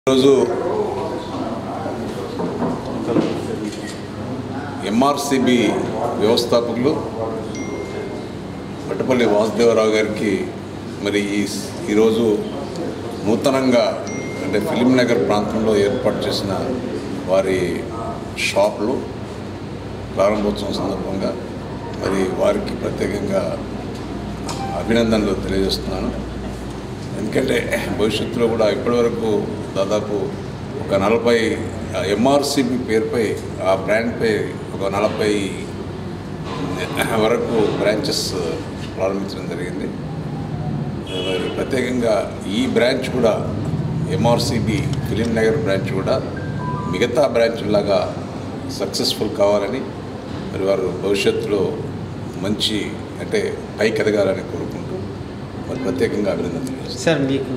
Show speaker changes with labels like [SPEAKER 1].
[SPEAKER 1] ఈరోజు ఎంఆర్సిబి వ్యవస్థాపకులు పట్టుపల్లి వాసుదేవరావు గారికి మరి ఈ ఈరోజు నూతనంగా అంటే ఫిలిం నగర్ ప్రాంతంలో ఏర్పాటు చేసిన వారి షాపులు ప్రారంభోత్సవం సందర్భంగా మరి వారికి ప్రత్యేకంగా అభినందనలు తెలియజేస్తున్నాను ఎందుకంటే భవిష్యత్తులో కూడా ఇప్పటివరకు దాదాపు ఒక నలభై ఎంఆర్సిబి పేరుపై ఆ బ్రాండ్పై ఒక నలభై వరకు బ్రాంచెస్ ప్రారంభించడం జరిగింది మరి ప్రత్యేకంగా ఈ బ్రాంచ్ కూడా ఎంఆర్సిబి ఫిలిం నగర్ బ్రాంచ్ కూడా మిగతా బ్రాంచ్లాగా సక్సెస్ఫుల్ కావాలని మరి వారు భవిష్యత్తులో మంచి అంటే పైకి ఎదగాలని కోరుకుంటూ మరి ప్రత్యేకంగా అభినందనలు తెలియజేస్తున్నాను.
[SPEAKER 2] సార్ మీకు